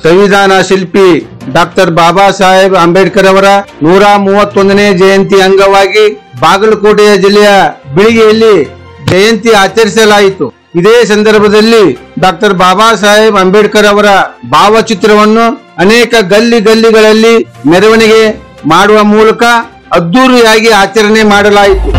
ಸಂವಿಧಾನ ಶಿಲ್ಪಿ ಡಾಕ್ಟರ್ ಬಾಬಾ ಸಾಹೇಬ್ ಅಂಬೇಡ್ಕರ್ ಅವರ ನೂರ ಮೂವತ್ತೊಂದನೇ ಜಯಂತಿ ಅಂಗವಾಗಿ ಬಾಗಲಕೋಟೆಯ ಜಿಲ್ಲೆಯ ಬಿಳಿಗೆಯಲ್ಲಿ ಜಯಂತಿ ಆಚರಿಸಲಾಯಿತು ಇದೇ ಸಂದರ್ಭದಲ್ಲಿ ಡಾಕ್ಟರ್ ಬಾಬಾ ಸಾಹೇಬ್ ಅಂಬೇಡ್ಕರ್ ಅವರ ಭಾವಚಿತ್ರವನ್ನು ಅನೇಕ ಗಲ್ಲಿ ಗಲ್ಲಿಗಳಲ್ಲಿ ಮೆರವಣಿಗೆ ಮಾಡುವ ಮೂಲಕ ಅದ್ದೂರಿಯಾಗಿ ಆಚರಣೆ ಮಾಡಲಾಯಿತು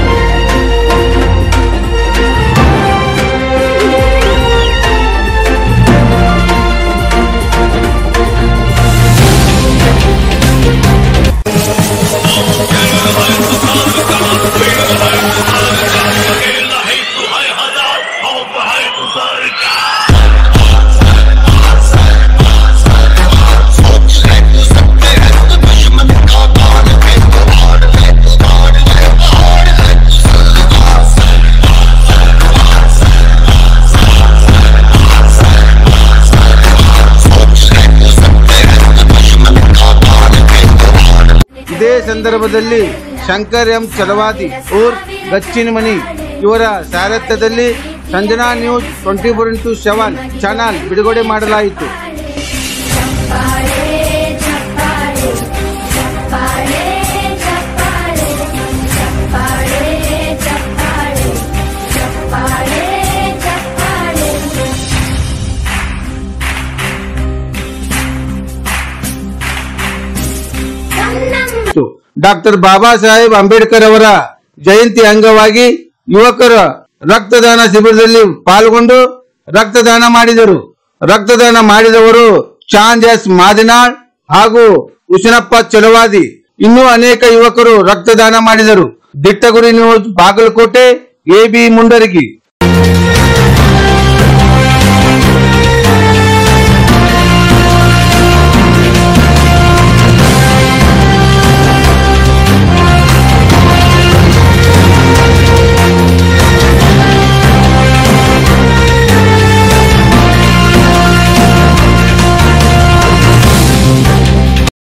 ಇದೇ ಸಂದರ್ಭದಲ್ಲಿ ಶಂಕರ್ ಎಂ ಚಲವಾದಿ ಊರ್ ಗಚ್ಚಿನಮಣಿ ಇವರ ಸಾರಥ್ಯದಲ್ಲಿ Sanjana news twenty four into seven channel ಬಿಡುಗಡೆ ಮಾಡಲಾಯಿತು ಡಾಕ್ಟರ್ ಬಾಬಾ ಸಾಹೇಬ್ ಅಂಬೇಡ್ಕರ್ ಅವರ ಜಯಂತಿ ಅಂಗವಾಗಿ ಯುವಕರ ರಕ್ತದಾನ ಶಿಬಿರದಲ್ಲಿ ಪಾಲ್ಗೊಂಡು ರಕ್ತದಾನ ಮಾಡಿದರು ರಕ್ತದಾನ ಮಾಡಿದವರು ಚಾಂದ್ ಎಸ್ ಮಾದಿನಾಳ್ ಹಾಗೂ ಉಶನಪ್ಪ ಚಲವಾದಿ ಇನ್ನೂ ಅನೇಕ ಯುವಕರು ರಕ್ತದಾನ ಮಾಡಿದರು ದಿಟ್ಟಗುರಿ ನ್ಯೂಸ್ ಬಾಗಲಕೋಟೆ ಎಬಿ ಮುಂಡರಗಿ